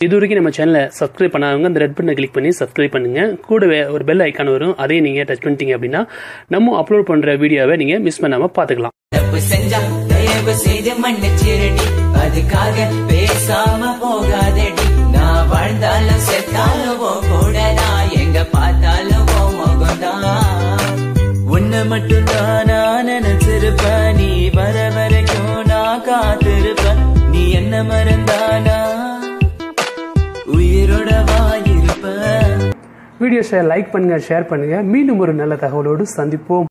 இது வரைக்கும் நம்ம சேனலை சப்ஸ்கிரைப் பண்ணாதவங்க அந்த ரெட் பட்டனை கிளிக் பண்ணி சப்ஸ்கிரைப் பண்ணுங்க கூடவே ஒரு பெல் ஐக்கான் வரும் அதையும் நீங்க டச் பண்ணிட்டீங்க அப்படின்னா நம்ம அப்லோட் பண்ற வீடியோவை நீங்க மிஸ் பண்ணாம பாத்துக்கலாம் தப்பு செஞ்சா தயவு செய்து மன்னிச்சிருடி அதுக்காக பேசாம போகாதடி நான் வாழ்ந்தாலும் செத்தாலும் உன் கூட நான் எங்க பார்த்தாலும் உன் முகம்தான் உன்னை மட்டும் தான் நான் நினைச்சிருப்பேன் நீ வர வரைக்கும் நான் காத்திருப்பேன் நீ என்ன மறந்தானா உயிரோட வாயிருப்ப வீடியோஸை லைக் பண்ணுங்க ஷேர் பண்ணுங்க மீண்டும் ஒரு நல்ல தகவலோடு சந்திப்போம்